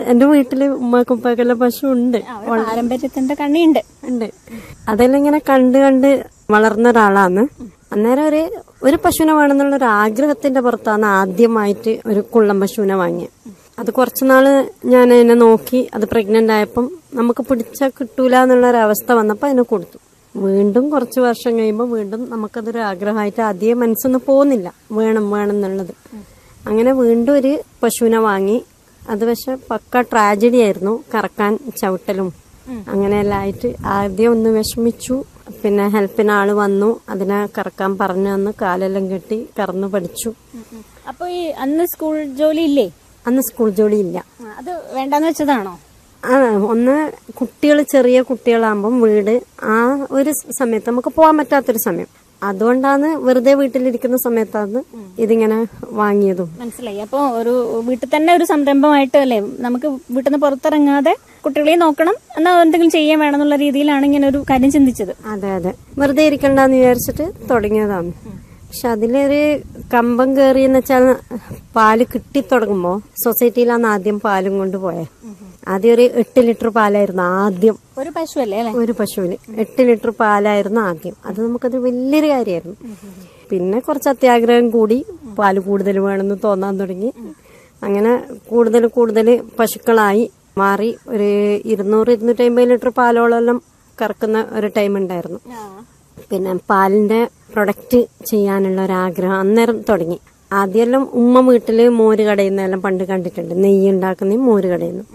എന്റെ വീട്ടില് ഉമ്മാക്കും ഉപ്പാക്കെല്ലാം പശു ഉണ്ട് ആ, ഒരു പാരമ്പര്യത്തിന്റെ കണ്ണിയുണ്ട് ഉണ്ട് അതെല്ലാം ഇങ്ങനെ കണ്ട് കണ്ട് വളർന്ന ഒരാളാണ് അന്നേരം ഒരു ഒരു പശുവിനെ വേണമെന്നുള്ള ഒരു ആഗ്രഹത്തിന്റെ പുറത്താണ് ആദ്യമായിട്ട് ഒരു കുള്ളം പശുവിനെ വാങ്ങിയത് അത് കുറച്ചുനാള് ഞാൻ അതിനെ നോക്കി അത് പ്രഗ്നന്റ് ആയപ്പം നമുക്ക് പിടിച്ചാൽ കിട്ടൂല എന്നുള്ള ഒരു അവസ്ഥ വന്നപ്പോൾ അതിനെ കൊടുത്തു വീണ്ടും കുറച്ച് വർഷം കഴിയുമ്പോൾ വീണ്ടും നമുക്കതൊരു ആഗ്രഹമായിട്ട് ആദ്യം മനസ്സൊന്നും പോകുന്നില്ല വേണം വേണം എന്നുള്ളത് അങ്ങനെ വീണ്ടും ഒരു പശുവിനെ വാങ്ങി അത് പക്ഷെ പക്ക ട്രാജഡി ആയിരുന്നു കറക്കാൻ ചവിട്ടലും അങ്ങനെയെല്ലാം ആയിട്ട് ആദ്യം ഒന്ന് വിഷമിച്ചു പിന്നെ ഹെൽപ്പിന് ആള് വന്നു അതിനെ കറക്കാൻ പറഞ്ഞു തന്നു കാലെല്ലാം കെട്ടി കറന്നു പഠിച്ചു അപ്പൊ ഈ അന്ന് സ്കൂൾ ജോലി ഇല്ലേ അന്ന് സ്കൂൾ ജോലി ഇല്ല ആ, അത് വേണ്ടാന്ന് വെച്ചതാണോ ആ ഒന്ന് കുട്ടികൾ ചെറിയ കുട്ടികളാകുമ്പം വീട് ആ ഒരു സമയത്ത് നമുക്ക് പോകാൻ പറ്റാത്തൊരു സമയം അതുകൊണ്ടാണ് വെറുതെ വീട്ടിലിരിക്കുന്ന സമയത്താണ് ഇതിങ്ങനെ വാങ്ങിയതും മനസ്സിലായി അപ്പൊ ഒരു വീട്ടിൽ തന്നെ ഒരു സംരംഭമായിട്ട് അല്ലേ നമുക്ക് വീട്ടിൽ നിന്ന് പുറത്തിറങ്ങാതെ കുട്ടികളെ നോക്കണം എന്നാൽ എന്തെങ്കിലും ചെയ്യാൻ വേണമെന്നുള്ള രീതിയിലാണ് ഇങ്ങനെ ഒരു കാര്യം ചിന്തിച്ചത് അതെ അതെ വെറുതെ ഇരിക്കണ്ടെന്ന് വിചാരിച്ചിട്ട് തുടങ്ങിയതാണ് പക്ഷെ അതിലൊരു കമ്പം കയറിയെന്ന് വെച്ചാൽ പാല് കിട്ടിത്തുടങ്ങുമ്പോ സൊസൈറ്റിയിലാണ് ആദ്യം പാലും കൊണ്ട് പോയത് ആദ്യം ഒരു എട്ട് ലിറ്റർ പാലായിരുന്നു ആദ്യം ഒരു പശു അല്ലേ അല്ലെ ഒരു പശുവിന് എട്ട് ലിറ്റർ പാലായിരുന്നു ആദ്യം അത് നമുക്കത് വലിയൊരു കാര്യമായിരുന്നു പിന്നെ കുറച്ച് അത്യാഗ്രഹം കൂടി പാല് കൂടുതൽ വേണമെന്ന് തോന്നാൻ തുടങ്ങി അങ്ങനെ കൂടുതൽ കൂടുതൽ പശുക്കളായി മാറി ഒരു ഇരുന്നൂറ് ഇരുന്നൂറ്റമ്പത് ലിറ്റർ പാലോളം കറക്കുന്ന ഒരു ടൈം ഉണ്ടായിരുന്നു പിന്നെ പാലിന്റെ പ്രൊഡക്റ്റ് ചെയ്യാനുള്ള ഒരു ആഗ്രഹം അന്നേരം തുടങ്ങി ആദ്യമെല്ലാം ഉമ്മ വീട്ടില് മോര് കടയുന്നെല്ലാം പണ്ട് കണ്ടിട്ടുണ്ട് നെയ്യ് ഉണ്ടാക്കുന്ന മോര് കടയുന്നു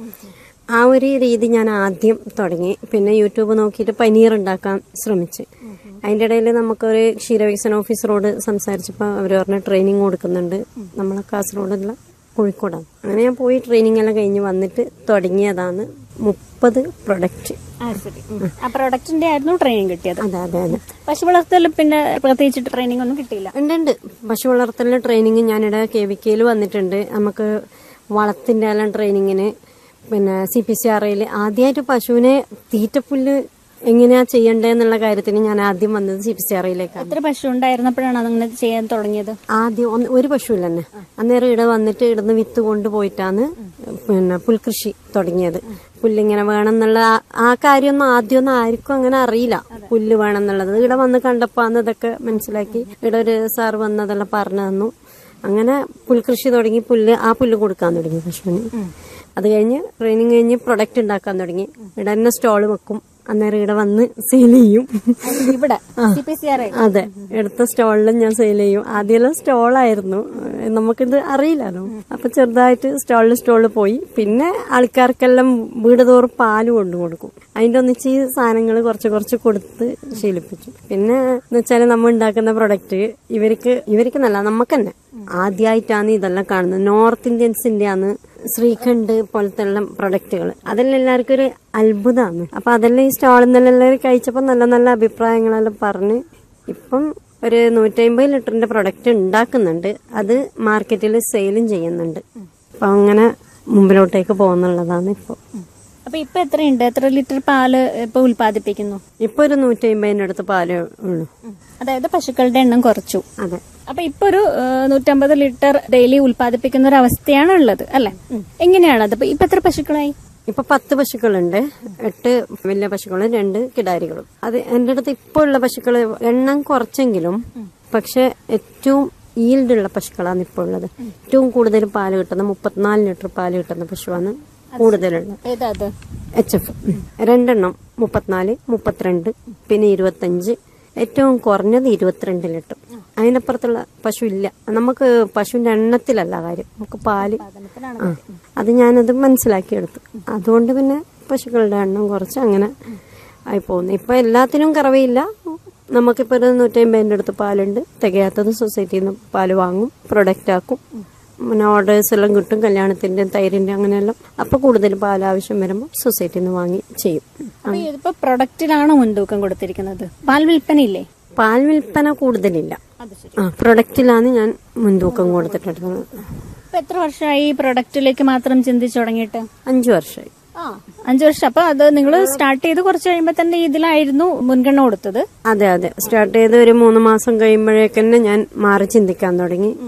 ആ ഒരു രീതി ഞാൻ ആദ്യം തുടങ്ങി പിന്നെ യൂട്യൂബ് നോക്കിയിട്ട് പനീർ ഉണ്ടാക്കാൻ ശ്രമിച്ച് അതിൻ്റെ ഇടയിൽ നമുക്കൊരു ക്ഷീരവികസന ഓഫീസറോട് സംസാരിച്ചപ്പോൾ അവർ പറഞ്ഞ ട്രെയിനിങ് കൊടുക്കുന്നുണ്ട് നമ്മളെ കാസർഗോഡുള്ള കോഴിക്കോടാണ് അങ്ങനെ ഞാൻ പോയി ട്രെയിനിങ് എല്ലാം കഴിഞ്ഞ് വന്നിട്ട് തുടങ്ങിയതാണ് മുപ്പത് പ്രൊഡക്റ്റ് ആ ശരി ആ പ്രൊഡക്റ്റിന്റെ ആയിരുന്നു ട്രെയിനിങ് കിട്ടിയത് അതെ അതെ അതെ പശു വളർത്തൽ പിന്നെ പ്രത്യേകിച്ചിട്ട് ട്രെയിനിങ് ഒന്നും കിട്ടിയില്ല ഉണ്ട് ഉണ്ട് പശു വളർത്തലിന്റെ ട്രെയിനിങ് ഞാനിവിടെ കെ വി കെയിൽ വന്നിട്ടുണ്ട് നമുക്ക് വളത്തിന്റെ എല്ലാം ട്രെയിനിങ്ങിന് പിന്നെ സി പി സി ആർ ഐയിൽ ആദ്യമായിട്ട് പശുവിനെ തീറ്റപ്പുല്ല് എങ്ങനെയാ ചെയ്യണ്ടേന്നുള്ള കാര്യത്തിന് ഞാൻ ആദ്യം വന്നത് സി പി സി ആർ ഐയിലേക്കാണ് എത്ര പശു ഉണ്ടായിരുന്നപ്പോഴാണ് അതങ്ങനെ ചെയ്യാൻ തുടങ്ങിയത് ആദ്യം ഒന്ന് ഒരു പശുവിൽ തന്നെ അന്നേരം ഇവിടെ വന്നിട്ട് ഇവിടുന്ന് വിത്ത് കൊണ്ടുപോയിട്ടാണ് പിന്നെ പുൽകൃഷി തുടങ്ങിയത് പുല്ലിങ്ങനെ വേണം എന്നുള്ള ആ- ആ കാര്യമൊന്നും ആദ്യമൊന്നും ആർക്കും അങ്ങനെ അറിയില്ല പുല്ല് വേണം എന്നുള്ളത് ഇവിടെ വന്ന് കണ്ടപ്പോ അന്ന് ഇതൊക്കെ മനസ്സിലാക്കി ഇവിടെ ഒരു സാർ വന്ന് അതെല്ലാം പറഞ്ഞു തന്നു അങ്ങനെ പുൽകൃഷി തുടങ്ങി പുല്ല് ആ പുല്ല് കൊടുക്കാൻ തുടങ്ങി പശുവിന് അത് കഴിഞ്ഞ് ട്രെയിനിങ് കഴിഞ്ഞ് പ്രൊഡക്റ്റ് ഉണ്ടാക്കാൻ തുടങ്ങി ഇവിടെ തന്നെ സ്റ്റോള് വെക്കും അന്നേരം ഇവിടെ വന്ന് സെയിൽ ചെയ്യും ഇവിടെ സി പി സി ആർ അതെ എടുത്ത സ്റ്റോളിലും ഞാൻ സെയിൽ ചെയ്യും ആദ്യമെല്ലാം സ്റ്റോളായിരുന്നു ഏഹ് നമുക്കിത് അറിയില്ലല്ലോ അപ്പൊ ചെറുതായിട്ട് സ്റ്റോളിൽ സ്റ്റോളിൽ പോയി പിന്നെ ആൾക്കാർക്കെല്ലാം വീട് തോറും പാല് കൊണ്ടു കൊടുക്കും അതിന്റെ ഒന്നിച്ച് ഈ സാധനങ്ങൾ കുറച്ച് കുറച്ച് കൊടുത്ത് ശീലിപ്പിച്ചു പിന്നെ എന്ന് വെച്ചാൽ നമ്മൾ ഉണ്ടാക്കുന്ന പ്രൊഡക്റ്റ് ഇവർക്ക് ഇവർക്ക് നല്ല നമുക്ക് തന്നെ ആദ്യമായിട്ടാണ് ഇതെല്ലാം കാണുന്നത് നോർത്ത് ഇന്ത്യൻസിന്റെ ആണ് ശ്രീഖണ്ഡ് പോലത്തെ എല്ലാം പ്രൊഡക്റ്റുകൾ അതെല്ലാം എല്ലാവർക്കും ഒരു അത്ഭുതമാണ് അപ്പൊ അതെല്ലാം ഈ സ്റ്റാളിൽ നിന്നെല്ലാം എല്ലാവരും കഴിച്ചപ്പോൾ നല്ല നല്ല അഭിപ്രായങ്ങളെല്ലാം പറഞ്ഞ് ഇപ്പം ഒരു നൂറ്റമ്പത് ലിറ്ററിന്റെ പ്രൊഡക്റ്റ് ഉണ്ടാക്കുന്നുണ്ട് അത് മാർക്കറ്റിൽ സെയിലും ചെയ്യുന്നുണ്ട് അപ്പൊ അങ്ങനെ മുമ്പിലോട്ടേക്ക് പോകുന്നുള്ളതാണ് ഇപ്പോൾ അപ്പൊ ഇപ്പൊ എത്രയുണ്ട് എത്ര ലിറ്റർ പാല് ഇപ്പൊ ഉൽപ്പാദിപ്പിക്കുന്നു ഇപ്പൊ ഒരു നൂറ്റമ്പതിന്റെ അടുത്ത് പാലേ ഉള്ളൂ അതായത് പശുക്കളുടെ എണ്ണം കുറച്ചു അതെ അപ്പൊ ഇപ്പൊ ഒരു ആ, നൂറ്റമ്പത് ലിറ്റർ ഡെയിലി ഉൽപ്പാദിപ്പിക്കുന്ന ഒരു അവസ്ഥയാണ് ഉള്ളത് അല്ലെ എങ്ങനെയാണ് അത് ഇപ്പൊ എത്ര പശുക്കളായി ഇപ്പൊ പത്ത് പശുക്കളുണ്ട് എട്ട് വലിയ പശുക്കളും രണ്ട് കിടാരികളും അത് എന്റെ അടുത്ത് ഇപ്പോൾ ഉള്ള പശുക്കള് എണ്ണം കുറച്ചെങ്കിലും പക്ഷെ ഏറ്റവും ഈൽഡ് ഉള്ള പശുക്കളാണ് ഇപ്പോൾ ഉള്ളത് ഏറ്റവും കൂടുതൽ പാല് കിട്ടുന്ന മുപ്പത്തിനാല് ലിറ്റർ പാല് കിട്ടുന്ന പശുവാണ് കൂടുതലുള്ളത് ഏതാ അത് എച്ച് എഫ് രണ്ടെണ്ണം മുപ്പത്തിനാല് മുപ്പത്തിരണ്ട് പിന്നെ ഇരുപത്തഞ്ച് ഏറ്റവും കുറഞ്ഞത് ഇരുപത്തിരണ്ട് ലിറ്റർ അതിനപ്പുറത്തുള്ള പശു ഇല്ല നമുക്ക് പശുവിന്റെ എണ്ണത്തിലല്ല കാര്യം നമുക്ക് പാല് ആ അത് ഞാനത് മനസ്സിലാക്കിയെടുത്തു അതുകൊണ്ട് പിന്നെ പശുക്കളുടെ എണ്ണം കുറച്ച് അങ്ങനെ ആയി പോകുന്നു ഇപ്പൊ എല്ലാത്തിനും കറവയില്ല നമുക്കിപ്പോ ഒരു നൂറ്റമ്പതിൻ്റെ അടുത്ത് പാലുണ്ട് തികയാത്തത് സൊസൈറ്റിയിൽ നിന്ന് പാല് വാങ്ങും പ്രൊഡക്റ്റ് ആക്കും പിന്നെ ഓർഡേഴ്സ് എല്ലാം കിട്ടും കല്യാണത്തിന്റെ തൈരിന്റെ അങ്ങനെയെല്ലാം അപ്പൊ കൂടുതൽ പാൽ ആവശ്യം വരുമ്പോൾ സൊസൈറ്റിയിൽ നിന്ന് വാങ്ങി ചെയ്യും അപ്പൊ ഇതിപ്പോ പ്രൊഡക്റ്റിലാണോ മുൻതൂക്കം കൊടുത്തിരിക്കുന്നത് പാൽ വിൽപ്പനയില്ലേ പാൽ വിൽപ്പന കൂടുതലില്ല അത് ശരി ആ പ്രൊഡക്റ്റിലാണ് ഞാൻ മുൻതൂക്കം കൊടുത്തിട്ടുള്ളത് ഇപ്പൊ എത്ര വർഷമായി ഈ പ്രൊഡക്റ്റിലേക്ക് മാത്രം ചിന്തിച്ചു തുടങ്ങിയിട്ട് അഞ്ചു വർഷമായി ആ അഞ്ചു വർഷം അപ്പൊ അത് നിങ്ങൾ സ്റ്റാർട്ട് ചെയ്ത് കുറച്ച് കഴിയുമ്പോ തന്നെ ഇതിലായിരുന്നു മുൻഗണന കൊടുത്തത് അതെ അതെ സ്റ്റാർട്ട് ചെയ്ത് ഒരു മൂന്ന് മാസം കഴിയുമ്പോഴേക്ക് തന്നെ ഞാൻ മാറി ചിന്തിക്കാൻ തുടങ്ങി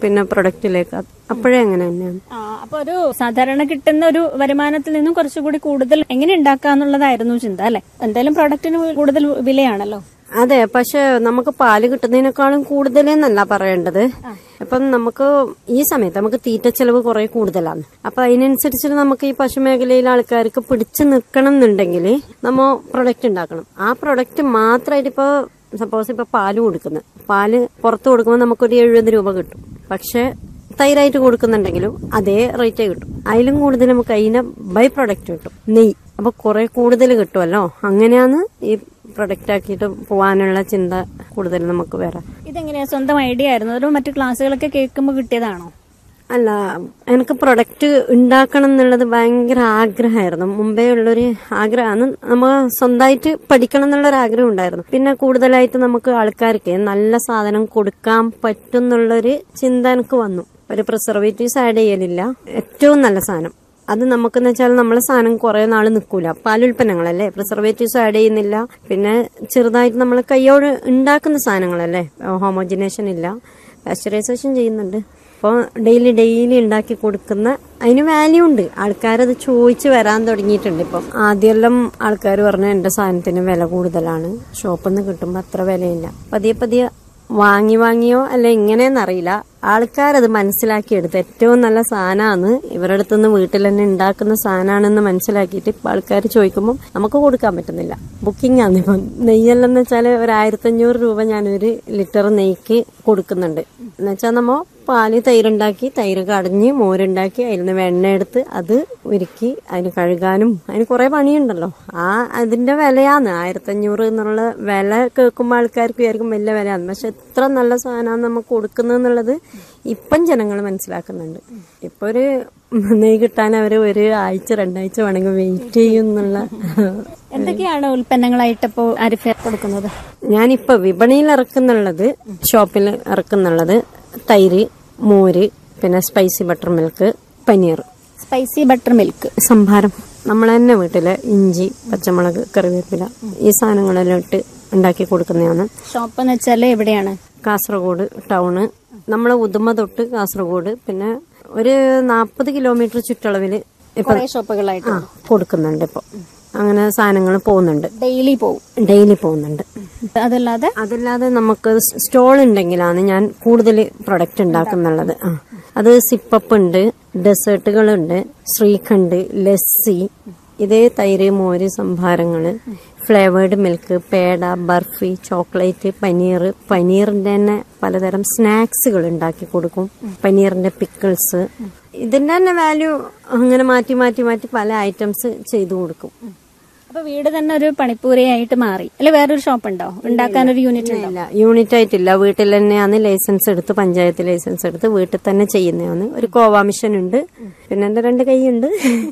പിന്നെ പ്രൊഡക്റ്റിലേക്ക് അപ്പോഴേ അങ്ങനെ തന്നെയാണ് ആ, അപ്പൊ ഒരു സാധാരണ കിട്ടുന്ന ഒരു വരുമാനത്തിൽ നിന്നും കുറച്ചുകൂടി കൂടുതൽ എങ്ങനെ ഉണ്ടാക്കാന്നുള്ളതായിരുന്നു ചിന്ത അല്ലെ എന്തായാലും പ്രൊഡക്റ്റിന് കൂടുതൽ വിലയാണല്ലോ അതെ പക്ഷെ നമുക്ക് പാല് കിട്ടുന്നതിനേക്കാളും കൂടുതലെന്നല്ല പറയേണ്ടത് ഇപ്പം നമുക്ക് ഈ സമയത്ത് നമുക്ക് തീറ്റ ചെലവ് കുറെ കൂടുതലാണ് അപ്പൊ അതിനനുസരിച്ച് നമുക്ക് ഈ പശു മേഖലയിലെ ആൾക്കാർക്ക് പിടിച്ചു നിൽക്കണം എന്നുണ്ടെങ്കിൽ നമ്മ പ്രൊഡക്റ്റ് ഉണ്ടാക്കണം ആ പ്രൊഡക്റ്റ് മാത്രമായിട്ട് ഇപ്പൊ സപ്പോസ് ഇപ്പൊ പാല് കൊടുക്കുന്നത് പാല് പുറത്ത് കൊടുക്കുമ്പോൾ നമുക്കൊരു എഴുപത് രൂപ കിട്ടും പക്ഷെ തൈരായിട്ട് കൊടുക്കുന്നുണ്ടെങ്കിലും അതേ റേറ്റേ കിട്ടും അതിലും കൂടുതൽ നമുക്ക് അതിന്റെ ബൈ പ്രൊഡക്റ്റ് കിട്ടും നെയ്യ് അപ്പൊ കുറെ കൂടുതൽ കിട്ടുമല്ലോ അങ്ങനെയാണ് ഈ പ്രൊഡക്റ്റ് ആക്കിയിട്ട് പോവാനുള്ള ചിന്ത കൂടുതൽ നമുക്ക് വരാം ഇതെങ്ങനെയാ സ്വന്തം ഐഡിയ ആയിരുന്നു അതോ മറ്റു ക്ലാസ്സുകളൊക്കെ കേൾക്കുമ്പോൾ കിട്ടിയതാണോ അല്ല എനിക്ക് പ്രൊഡക്റ്റ് ഉണ്ടാക്കണം എന്നുള്ളത് ഭയങ്കര ആഗ്രഹമായിരുന്നു മുമ്പേ ഉള്ളൊരു ആഗ്രഹമാണ് നമ്മൾ സ്വന്തമായിട്ട് പഠിക്കണം എന്നുള്ളൊരു ആഗ്രഹം ഉണ്ടായിരുന്നു പിന്നെ കൂടുതലായിട്ട് നമുക്ക് ആൾക്കാർക്ക് നല്ല സാധനം കൊടുക്കാൻ പറ്റും എന്നുള്ളൊരു ചിന്ത എനിക്ക് വന്നു ഒരു പ്രിസർവേറ്റീവ്സ് ആഡ് ചെയ്യലില്ല ഏറ്റവും നല്ല സാധനം അത് നമുക്കെന്ന് വെച്ചാൽ നമ്മളെ സാധനം കുറെ നാൾ നിൽക്കൂല പാലുൽപ്പന്നങ്ങളല്ലേ പ്രിസർവേറ്റീവ്സ് ആഡ് ചെയ്യുന്നില്ല പിന്നെ ചെറുതായിട്ട് നമ്മൾ കൈയോട് ഉണ്ടാക്കുന്ന സാധനങ്ങളല്ലേ ഹോമോജിനേഷൻ ഇല്ല പാസ്ചറൈസേഷൻ ചെയ്യുന്നുണ്ട് അപ്പോൾ ഡെയിലി ഡെയിലി ഉണ്ടാക്കി കൊടുക്കുന്ന അതിന് വാല്യൂ ഉണ്ട് ആൾക്കാരത് ചോദിച്ച് വരാൻ തുടങ്ങിയിട്ടുണ്ട് ഇപ്പം ആദ്യമെല്ലാം ആൾക്കാർ പറഞ്ഞു എൻ്റെ സാധനത്തിന് വില കൂടുതലാണ് ഷോപ്പിൽ നിന്ന് കിട്ടുമ്പോൾ അത്ര വിലയില്ല പതിയെ പതിയെ വാങ്ങി വാങ്ങിയോ അല്ല എങ്ങനെയെന്നറിയില്ല ആൾക്കാരത് മനസ്സിലാക്കിയെടുത്ത് ഏറ്റവും നല്ല സാധനമാണ് ഇവരുടെ അടുത്ത് നിന്ന് വീട്ടിൽ തന്നെ ഉണ്ടാക്കുന്ന സാധനമാണെന്ന് മനസ്സിലാക്കിയിട്ട് ഇപ്പം ആൾക്കാർ ചോദിക്കുമ്പോൾ നമുക്ക് കൊടുക്കാൻ പറ്റുന്നില്ല ബുക്കിംഗ് ആണ് ഇപ്പം നെയ്യെല്ലാം എന്ന് വെച്ചാൽ ഒരു ആയിരത്തഞ്ഞൂറ് രൂപ ഞാനൊരു ലിറ്റർ നെയ്ക്ക് കൊടുക്കുന്നുണ്ട് എന്നുവെച്ചാൽ നമ്മ പാല് തൈരുണ്ടാക്കി തൈര് കടഞ്ഞ് മോരുണ്ടാക്കി അതിൽ നിന്ന് വെണ്ണ എടുത്ത് അത് ഉരുക്കി അതിന് കഴുകാനും അതിന് കുറെ പണിയുണ്ടല്ലോ ആ അതിന്റെ വിലയാണ് ആയിരത്തഞ്ഞൂറ് എന്നുള്ള വില കേൾക്കുമ്പോൾ ആൾക്കാർക്ക് വിചാരിക്കും വലിയ വിലയാണ് പക്ഷെ എത്ര നല്ല സാധനമാണ് നമുക്ക് കൊടുക്കുന്നത് എന്നുള്ളത് ഇപ്പം ജനങ്ങൾ മനസ്സിലാക്കുന്നുണ്ട് ഇപ്പൊ ഒരു നെയ് കിട്ടാൻ അവർ ഒരു ആഴ്ച രണ്ടാഴ്ച വേണമെങ്കിൽ വെയിറ്റ് ചെയ്യും എന്നുള്ള എന്തൊക്കെയാണ് ഉൽപ്പന്നങ്ങളായിട്ട് ഇപ്പോൾ ആരിഫ് കൊടുക്കുന്നത് ഞാനിപ്പോ വിപണിയിൽ ഇറക്കുന്നുള്ളത് ഷോപ്പിൽ ഇറക്കുന്നുള്ളത് തൈര് മോര് പിന്നെ spicy butter milk paneer spicy butter milk സംഭാരം നമ്മൾ തന്നെ വീട്ടില് ഇഞ്ചി പച്ചമുളക് കറിവേപ്പില ഈ സാധനങ്ങളെല്ലാം ഇട്ട് ഉണ്ടാക്കി കൊടുക്കുന്നതാണ് ഷോപ്പ് എന്ന് വെച്ചാൽ എവിടെയാണ് കാസർഗോഡ് ടൗണ് നമ്മളെ ഉദുമ തൊട്ട് കാസർഗോഡ് പിന്നെ ഒരു നാൽപ്പത് കിലോമീറ്റർ ചുറ്റളവിൽ ഇപ്പൊ കുറെ ഷോപ്പുകളായിട്ട് ആ കൊടുക്കുന്നുണ്ട് ഇപ്പൊ അങ്ങനെ സാധനങ്ങൾ പോകുന്നുണ്ട് ഡെയിലി പോവും ഡെയിലി പോകുന്നുണ്ട് അതല്ലാതെ അതല്ലാതെ നമുക്ക് സ്റ്റോൾ ഉണ്ടെങ്കിലാണ് ഞാൻ കൂടുതൽ പ്രൊഡക്റ്റ് ഉണ്ടാക്കുന്നുള്ളത് ആ അത് സിപ്പപ്പ് ഉണ്ട് ഡെസേർട്ടുകളുണ്ട് ശ്രീഖണ്ഡ് ലസ്സി ഇതേ തൈര് മോര് സംഭാരങ്ങള് flavoured milk peda barfi chocolate paneer പനീറിന്റെ തന്നെ പലതരം സ്നാക്സുകൾ ഉണ്ടാക്കി കൊടുക്കും പനീറിന്റെ പിക്കിൾസ് ഇതിന്റെ തന്നെ വാല്യൂ അങ്ങനെ മാറ്റി മാറ്റി മാറ്റി പല ഐറ്റംസ് ചെയ്തു കൊടുക്കും അപ്പൊ വീട് തന്നെ ഒരു പണിപ്പൂരയായിട്ട് മാറി അല്ലെ വേറൊരു ഷോപ്പ് ഉണ്ടോ ഉണ്ടാക്കാൻ ഒരു യൂണിറ്റ് ഉണ്ടോ ഇല്ല യൂണിറ്റ് ആയിട്ടില്ല വീട്ടിൽ തന്നെയാണ് ലൈസൻസ് എടുത്ത് പഞ്ചായത്ത് ലൈസൻസ് എടുത്ത് വീട്ടിൽ തന്നെ ചെയ്യുന്നതാണ് ഒരു കോവാ മിഷൻ ഉണ്ട് പിന്നെ എന്റെ രണ്ട് കൈയുണ്ട്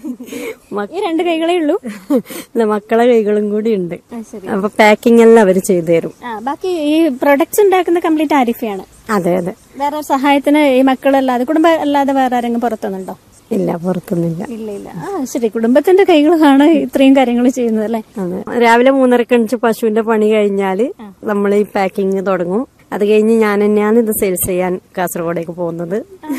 മക്ക- ഈ രണ്ട് കൈകളേ ഉള്ളൂ ഇല്ല, മക്കളെ കൈകളും കൂടി ഉണ്ട് ആ, ശരി അപ്പൊ പാക്കിംഗ് എല്ലാം അവർ ചെയ്തു തരും ആ ബാക്കി ഈ പ്രൊഡക്ട്സ് ഉണ്ടാക്കുന്ന കംപ്ലീറ്റ് ആരിഫയാണ് അതെ അതെ വേറെ ഒരു സഹായത്തിന് ഈ മക്കളല്ലാതെ കുടുംബം അല്ലാതെ വേറെ ആരെങ്കിലും പുറത്തുനിന്നുണ്ടോ ഇല്ല പുറത്തൊന്നുമില്ല ഇല്ല ഇല്ല ആ ശരി കുടുംബത്തിന്റെ കൈകളാണ് ഇത്രയും കാര്യങ്ങൾ ചെയ്യുന്നത് അല്ലേ അതെ രാവിലെ മൂന്നരക്ക് എണിച്ച് പശുവിന്റെ പണി കഴിഞ്ഞാല് നമ്മൾ ഈ പാക്കിംഗ് തുടങ്ങും അത് കഴിഞ്ഞ് ഞാൻ തന്നെയാണ് ഇത് സെയിൽസ് ചെയ്യാൻ കാസർഗോഡേക്ക് പോകുന്നത്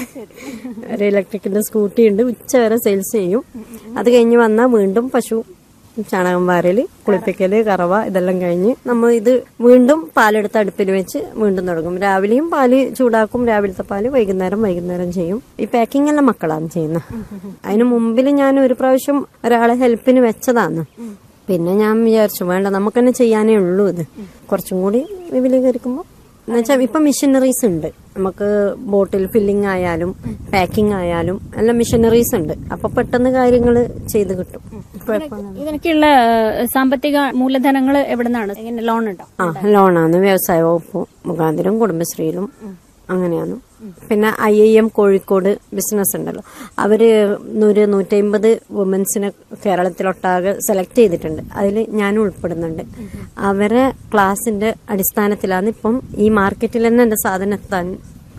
ഒരു ഇലക്ട്രിക്കിന്റെ സ്കൂട്ടി ഉണ്ട് ഉച്ച വരെ സെയിൽസ് ചെയ്യും അത് കഴിഞ്ഞ് വന്നാൽ വീണ്ടും പശു ചാണകം വാരല് കുളിപ്പിക്കല് കറവ ഇതെല്ലാം കഴിഞ്ഞ് നമ്മൾ ഇത് വീണ്ടും പാലെടുത്ത് അടുപ്പിൽ വെച്ച് വീണ്ടും തുടങ്ങും രാവിലെയും പാല് ചൂടാക്കും രാവിലത്തെ പാല് വൈകുന്നേരം വൈകുന്നേരം ചെയ്യും ഈ പാക്കിംഗ് എല്ലാം മക്കളാണ് ചെയ്യുന്നത് അതിന് മുമ്പിൽ ഞാൻ ഒരു പ്രാവശ്യം ഒരാളെ ഹെൽപ്പിന് വെച്ചതാണ് പിന്നെ ഞാൻ വിചാരിച്ചു വേണ്ട നമുക്ക് തന്നെ ചെയ്യാനേ ഉള്ളൂ ഇത് കുറച്ചും കൂടി വിപുലീകരിക്കുമ്പോൾ എന്നുവെച്ചാൽ ഇപ്പൊ മിഷനറീസ് ഉണ്ട് നമുക്ക് ബോട്ടിൽ ഫില്ലിംഗ് ആയാലും പാക്കിംഗ് ആയാലും എല്ലാം മിഷനറീസ് ഉണ്ട് അപ്പൊ പെട്ടെന്ന് കാര്യങ്ങൾ ചെയ്ത് കിട്ടും കുഴപ്പമൊന്നുമില്ല. ഇതിനൊക്കെയുള്ള ഏഹ്, സാമ്പത്തിക മൂലധനങ്ങൾ എവിടെ നിന്നാണ് എങ്ങനെ ലോൺ ഉണ്ടോ ആ ലോണാണ് വ്യവസായ വകുപ്പ് മുഖാന്തരം കുടുംബശ്രീയിലും അങ്ങനെയാണ് പിന്നെ I I M Kozhikode business ഉണ്ടല്ലോ അവര് നൂറ് നൂറ്റമ്പത് വുമൻസിനെ കേരളത്തിലൊട്ടാകെ സെലക്ട് ചെയ്തിട്ടുണ്ട് അതിൽ ഞാനും ഉൾപ്പെടുന്നുണ്ട് അവരെ ക്ലാസിന്റെ അടിസ്ഥാനത്തിലാണ് ഇപ്പം ഈ മാർക്കറ്റിൽ തന്നെ എന്റെ സാധനം എത്താൻ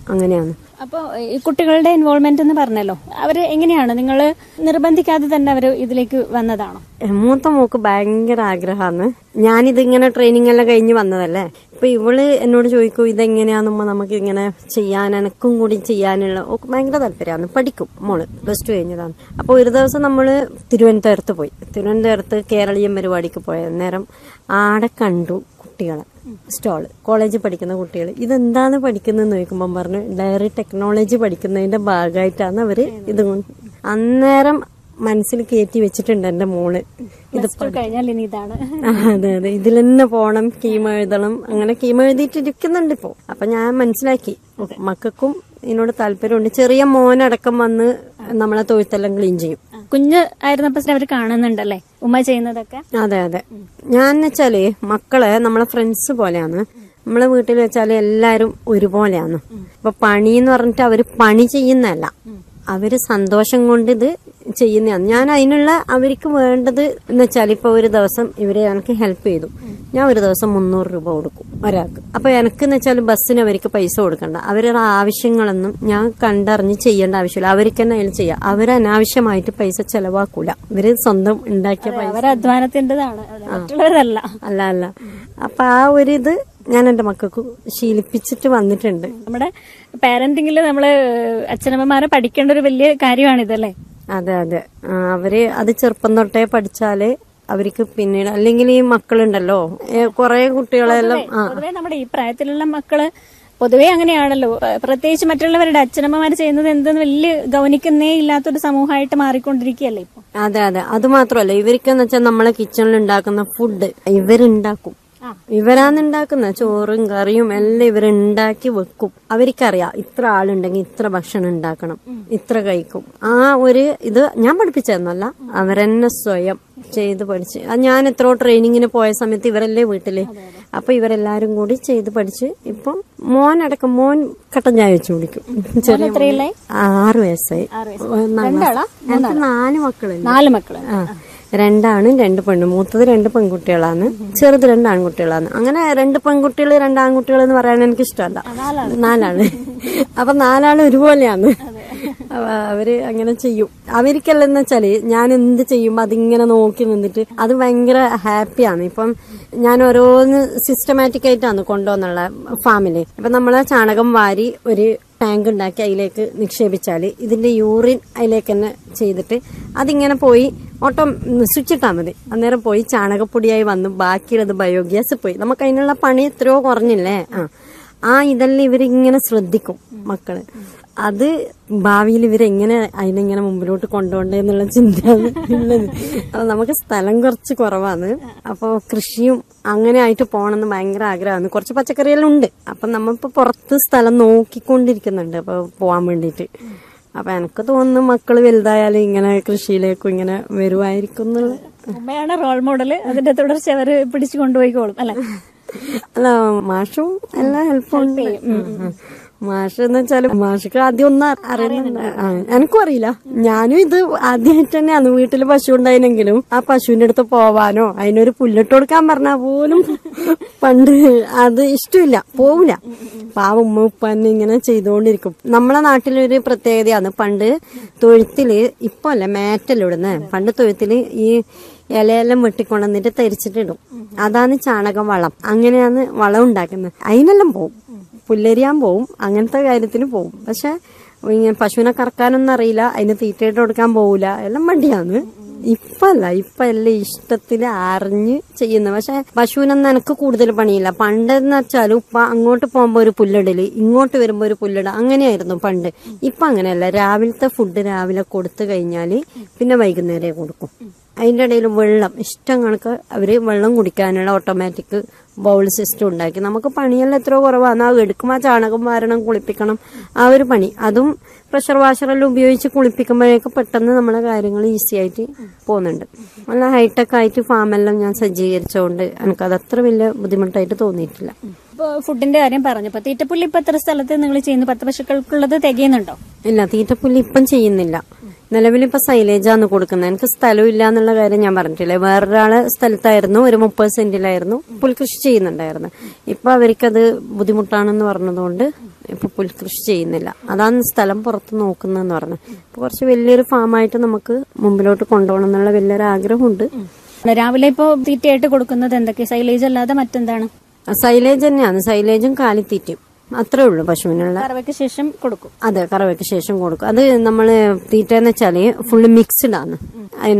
അങ്ങനെയാണ് അപ്പോൾ ഈ കുട്ടികളുടെ ഇൻവോൾവ്മെന്റ് എന്ന് പറഞ്ഞല്ലോ അവര് എങ്ങനെയാണ് നിങ്ങൾ നിർബന്ധിക്കാതെ തന്നെ അവർ ഇതിലേക്ക് വന്നതാണോ മൂത്ത മോക്ക് ഭയങ്കര ആഗ്രഹമാണ് ഞാനിതിങ്ങനെ ട്രെയിനിങ് എല്ലാം കഴിഞ്ഞ് വന്നതല്ലേ ഇപ്പൊ ഇവള് എന്നോട് ചോദിക്കും ഇതെങ്ങനെയാണെന്നുമ്പോ നമുക്ക് ഇങ്ങനെ ചെയ്യാൻ എനക്കും കൂടി ചെയ്യാനുള്ള ഓക്ക് ഭയങ്കര താല്പര്യമാണ് പഠിക്കും മോള് പ്ലസ് ടു കഴിഞ്ഞതാണ് അപ്പൊ ഒരു ദിവസം നമ്മള് തിരുവനന്തപുരത്ത് പോയി തിരുവനന്തപുരത്ത് കേരളീയം പരിപാടിക്ക് പോയ നേരം ആടെ കണ്ടു കുട്ടികളെ സ്റ്റോള് കോളേജിൽ പഠിക്കുന്ന കുട്ടികൾ ഇതെന്താണ് പഠിക്കുന്നതെന്ന് ചോദിക്കുമ്പോൾ പറഞ്ഞു ഡയറി ടെക്നോളജി പഠിക്കുന്നതിന്റെ ഭാഗമായിട്ടാണ് അവര് ഇത് കൊണ്ട് അന്നേരം മനസ്സിൽ കയറ്റി വെച്ചിട്ടുണ്ട് എന്റെ മോള് ഇത് പ്ലസ് ടു കഴിഞ്ഞാൽ ഇനി ഇതാണ് ആ, അതെ അതെ ഇതിൽ തന്നെ പോണം കീമ എഴുതണം അങ്ങനെ കീമ എഴുതിയിട്ടിരിക്കുന്നുണ്ട് ഇപ്പോ അപ്പൊ ഞാൻ മനസ്സിലാക്കി മക്കൾക്കും ഇതിനോട് താല്പര്യമുണ്ട് ചെറിയ മോനടക്കം വന്ന് നമ്മളെ തൊഴുത്തെല്ലാം ക്ലീൻ ചെയ്യും കുഞ്ഞ് ആയിരുന്നപ്പോ അവർ കാണുന്നുണ്ടല്ലേ ഉമ്മ ചെയ്യുന്നതൊക്കെ അതെ അതെ ഞാൻ വെച്ചാല് മക്കളെ നമ്മളെ ഫ്രണ്ട്സ് പോലെയാണ് നമ്മളെ വീട്ടിൽ വെച്ചാല് എല്ലാരും ഒരുപോലെയാണ് ഇപ്പൊ പണി എന്ന് പറഞ്ഞിട്ട് അവര് പണി ചെയ്യുന്നതല്ല അവര് സന്തോഷം കൊണ്ട് ഇത് ചെയ്യുന്നതാണ് ഞാൻ അതിനുള്ള അവർക്ക് വേണ്ടത് എന്ന് വെച്ചാൽ ഇപ്പൊ ഒരു ദിവസം ഇവരെ എനിക്ക് ഹെൽപ്പ് ചെയ്തു ഞാൻ ഒരു ദിവസം മുന്നൂറ് രൂപ കൊടുക്കും ഒരാൾക്ക് അപ്പൊ എനിക്ക് എന്ന് വെച്ചാൽ ബസ്സിന് അവർക്ക് പൈസ കൊടുക്കണ്ട അവരുടെ ആവശ്യങ്ങളൊന്നും ഞാൻ കണ്ടറിഞ്ഞ് ചെയ്യേണ്ട ആവശ്യമില്ല അവർക്ക് തന്നെ അതിൽ ചെയ്യാം അവർ അനാവശ്യമായിട്ട് പൈസ ചെലവാക്കൂല ഇവര് സ്വന്തം ഉണ്ടാക്കിയ പൈസ അവരെ അധ്വാനത്തിന്റേതാണ് അതെ, മറ്റുള്ളവരല്ല അല്ല അല്ല അപ്പൊ ആ ഒരു ഇത് ഞാൻ എന്റെ മക്കൾക്ക് ശീലിപ്പിച്ചിട്ട് വന്നിട്ടുണ്ട് നമ്മുടെ പാരന്റിങ്ങിൽ നമ്മള് അച്ഛനമ്മമാരെ പഠിക്കേണ്ട ഒരു വലിയ കാര്യമാണിതല്ലേ അതെ അതെ ആ, അവര് അത് ചെറുപ്പം തൊട്ടേ പഠിച്ചാല് അവർക്ക് പിന്നീട് അല്ലെങ്കിൽ ഈ മക്കളുണ്ടല്ലോ കുറെ കുട്ടികളെല്ലാം ആ പൊതുവെ നമ്മുടെ ഈ പ്രായത്തിലുള്ള മക്കള് പൊതുവെ അങ്ങനെയാണല്ലോ ഏഹ് പ്രത്യേകിച്ച് മറ്റുള്ളവരുടെ അച്ഛനമ്മമാർ ചെയ്യുന്നത് എന്തെന്ന് വലിയ ഗവനിക്കുന്നേ ഇല്ലാത്തൊരു സമൂഹമായിട്ട് മാറിക്കൊണ്ടിരിക്കുകയല്ലേ ഇപ്പൊ അതെ അതെ അത് മാത്രമല്ല ഇവർക്കെന്ന് വെച്ചാൽ നമ്മളെ കിച്ചണിൽ ഉണ്ടാക്കുന്ന ഫുഡ് ഇവരുണ്ടാക്കും ആ. ഇവരാണ് ഉണ്ടാക്കുന്ന ചോറും കറിയും എല്ലാം ഇവരുണ്ടാക്കി വെക്കും അവർക്കറിയാം ഇത്ര ആളുണ്ടെങ്കിൽ ഇത്ര ഭക്ഷണം ഉണ്ടാക്കണം ഇത്ര കഴിക്കും ആ ഒരു ഇത് ഞാൻ പഠിപ്പിച്ചതെന്നല്ല അവരെന്നെ സ്വയം ചെയ്ത് പഠിച്ച് അത് ഞാൻ എത്രയോ ട്രെയിനിങ്ങിന് പോയ സമയത്ത് ഇവരല്ലേ വീട്ടില് അപ്പൊ ഇവരെല്ലാരും കൂടി ചെയ്ത് പഠിച്ച് ഇപ്പം മോനടക്കം മോൻ കട്ടൻ ചായ വെച്ച് കുടിക്കും ചെറിയ എത്രയില്ലേ? മോൻ. ആറ് വയസ്സായി ആറ് ഒന്നാം രണ്ടാളാ? ക്ലാസ്. എനിക്ക് നാല് മക്കളുണ്ട് നാല് മക്കള് ആ രണ്ടാണും രണ്ട് പെണ്ണും മൂത്തത് രണ്ട് പെൺകുട്ടികളാണ് ചെറുത് രണ്ട് ആൺകുട്ടികളാണ് അങ്ങനെ രണ്ട് പെൺകുട്ടികൾ രണ്ട് ആൺകുട്ടികൾ എന്ന് പറയാൻ എനിക്ക് ഇഷ്ടമല്ല നാലാണ് അപ്പൊ നാലാളും ഒരുപോലെയാണ് അപ്പൊ അവര് അങ്ങനെ ചെയ്യും അവർക്കെല്ലാം വെച്ചാല് ഞാൻ എന്ത് ചെയ്യുമ്പോ അതിങ്ങനെ നോക്കി നിന്നിട്ട് അത് ഭയങ്കര ഹാപ്പിയാണ് ഇപ്പം ഞാൻ ഓരോന്ന് സിസ്റ്റമാറ്റിക് ആയിട്ടാണ് കൊണ്ടുവന്നുള്ള ഫാമില് ഇപ്പൊ നമ്മളെ ചാണകം വാരി ഒരു ടാങ്ക് ഉണ്ടാക്കി അതിലേക്ക് നിക്ഷേപിച്ചാൽ ഇതിന്റെ യൂറിൻ അതിലേക്ക് തന്നെ ചെയ്തിട്ട് അതിങ്ങനെ പോയി ഓട്ടം സ്വിച്ച് ഇട്ടാൽ മതി അന്നേരം പോയി ചാണകപ്പൊടിയായി വന്ന് ബാക്കിയുള്ളത് ബയോഗ്യാസ് പോയി നമുക്ക് അതിനുള്ള പണി എത്രയോ കുറഞ്ഞില്ലേ ആ ആ ഇതെല്ലാം ഇവരിങ്ങനെ ശ്രദ്ധിക്കും മക്കള് അത് ഭാവിയിൽ ഇവരെങ്ങനെ അതിനെങ്ങനെ മുമ്പിലോട്ട് കൊണ്ടുപോകണ്ടേ എന്നുള്ള ചിന്തയാണ് ഉള്ളത് അപ്പൊ നമുക്ക് സ്ഥലം കുറച്ച് കുറവാണ് അപ്പൊ കൃഷിയും അങ്ങനെ ആയിട്ട് പോകണമെന്ന് ഭയങ്കര ആഗ്രഹമാണ് കുറച്ച് പച്ചക്കറിയെല്ലാം ഉണ്ട് അപ്പൊ നമ്മളിപ്പോ പുറത്ത് സ്ഥലം നോക്കിക്കൊണ്ടിരിക്കുന്നുണ്ട് അപ്പൊ പോവാൻ വേണ്ടിയിട്ട് അപ്പൊ എനിക്ക് തോന്നുന്നു മക്കള് വലുതായാലും ഇങ്ങനെ കൃഷിയിലേക്കും ഇങ്ങനെ വരുമായിരിക്കും എന്നുള്ള ഉമ്മയാണ് റോൾ മോഡല് അതിന്റെ തുടർച്ച അവര് പിടിച്ചു കൊണ്ടുപോയിക്കോളും അല്ലെ അല്ല മാഷും എല്ലാ ഹെൽപ്പും ഉണ്ട് മാഷ് എന്ന് വെച്ചാല് മാഷക്ക് ആദ്യം ഒന്നും അറിയുന്നുണ്ട് ആ, എനിക്കും അറിയില്ല ഞാനും ഇത് ആദ്യമായിട്ട് തന്നെയാണ് വീട്ടിൽ പശു ഉണ്ടായിരുന്നെങ്കിലും ആ പശുവിന്റെ അടുത്ത് പോവാനോ അതിനൊരു പുല്ലിട്ട് കൊടുക്കാൻ പറഞ്ഞാൽ പോലും പണ്ട് അത് ഇഷ്ടമില്ല പോവില്ല പാവം ഉമ്മ ഉപ്പ തന്നെ ഇങ്ങനെ ചെയ്തുകൊണ്ടിരിക്കും നമ്മളെ നാട്ടിലൊരു പ്രത്യേകതയാണ് പണ്ട് തൊഴുത്തില് ഇപ്പൊ അല്ല മേറ്റല്ല ഇടുന്നത് പണ്ട് തൊഴുത്തില് ഈ ഇലയെല്ലാം വെട്ടിക്കൊണ്ടുവന്നിട്ട് തരിച്ചിട്ടിടും അതാണ് ചാണകം വളം അങ്ങനെയാണ് വളം ഉണ്ടാക്കുന്നത് അതിനെല്ലാം പോവും പുല്ലരിയാൻ പോവും അങ്ങനത്തെ കാര്യത്തിന് പോവും പക്ഷെ ഇങ്ങനെ പശുവിനെ കറക്കാനൊന്നും അറിയില്ല അതിന് തീറ്റയിട്ട് കൊടുക്കാൻ പോവില്ല എല്ലാം മടിയാണ് ഇപ്പല്ല ഇപ്പൊ എല്ലാം ഇഷ്ടത്തിൽ അറിഞ്ഞ് ചെയ്യുന്നത് പക്ഷെ പശുവിനൊന്നും എനിക്ക് കൂടുതൽ പണിയില്ല പണ്ടെന്ന് വെച്ചാൽ ഉപ്പ അങ്ങോട്ട് പോകുമ്പോ ഒരു പുല്ലിടല് ഇങ്ങോട്ട് വരുമ്പോ ഒരു പുല്ലിട അങ്ങനെയായിരുന്നു പണ്ട് ഇപ്പൊ അങ്ങനെയല്ല രാവിലത്തെ ഫുഡ് രാവിലെ കൊടുത്തു കഴിഞ്ഞാല് പിന്നെ വൈകുന്നേരം കൊടുക്കും അതിന്റെ ഇടയിൽ വെള്ളം ഇഷ്ടം കണക്ക് അവര് വെള്ളം കുടിക്കാനുള്ള ഓട്ടോമാറ്റിക് ബൗൾ സിസ്റ്റം ഉണ്ടാക്കി നമുക്ക് പണിയെല്ലാം എത്രയോ കുറവാണ് അത് എടുക്കുമ്പോൾ ആ ചാണകം വാരണം കുളിപ്പിക്കണം ആ ഒരു പണി അതും പ്രഷർ വാഷറെല്ലാം ഉപയോഗിച്ച് കുളിപ്പിക്കുമ്പോഴേക്ക് പെട്ടെന്ന് നമ്മളെ കാര്യങ്ങൾ ഈസി ആയിട്ട് പോകുന്നുണ്ട് നല്ല ഹൈടെക് ആയിട്ട് ഫാമെല്ലാം ഞാൻ സജ്ജീകരിച്ചുകൊണ്ട് എനിക്കത് അത്ര വലിയ ബുദ്ധിമുട്ടായിട്ട് തോന്നിയിട്ടില്ല ഇപ്പൊ ഫുഡിന്റെ കാര്യം പറഞ്ഞു ഇപ്പൊ തീറ്റപ്പുല്ല് ഇപ്പൊ എത്ര സ്ഥലത്ത് നിങ്ങൾ ചെയ്യുന്നു പത്ത് പശുക്കൾക്കുള്ളത് തികയുന്നുണ്ടോ ഇല്ല തീറ്റപ്പുല്ല് ഇപ്പം ചെയ്യുന്നില്ല നിലവിലിപ്പോ സൈലേജാണ് കൊടുക്കുന്നത് എനിക്ക് സ്ഥലമില്ല എന്നുള്ള കാര്യം ഞാൻ പറഞ്ഞിട്ടില്ലേ വേറൊരാളെ സ്ഥലത്തായിരുന്നു ഒരു മുപ്പത് സെന്റിലായിരുന്നു പുൽകൃഷി ചെയ്യുന്നുണ്ടായിരുന്നു ഇപ്പൊ അവർക്കത് ബുദ്ധിമുട്ടാണെന്ന് പറഞ്ഞതുകൊണ്ട് ഇപ്പൊ പുൽകൃഷി ചെയ്യുന്നില്ല അതാണ് സ്ഥലം പുറത്ത് നോക്കുന്നതെന്ന് പറഞ്ഞത് ഇപ്പൊ കുറച്ച് വലിയൊരു ഫാമായിട്ട് നമുക്ക് മുമ്പിലോട്ട് കൊണ്ടുപോകണം എന്നുള്ള വലിയൊരു ആഗ്രഹമുണ്ട് രാവിലെ ഇപ്പോ തീറ്റയായിട്ട് കൊടുക്കുന്നത് എന്തൊക്കെ സൈലേജ് അല്ലാതെ മറ്റെന്താണ് സൈലേജ് തന്നെയാണ് സൈലേജും കാലിത്തീറ്റയും അത്രേ ഉള്ളൂ പശുവിനുള്ള കറവയ്ക്ക് ശേഷം കൊടുക്കും അതെ കറവയ്ക്ക് ശേഷം കൊടുക്കും അത് നമ്മള് തീറ്റ എന്ന് വെച്ചാല് ഫുള്ള് മിക്സ്ഡ് ആണ് അതിന്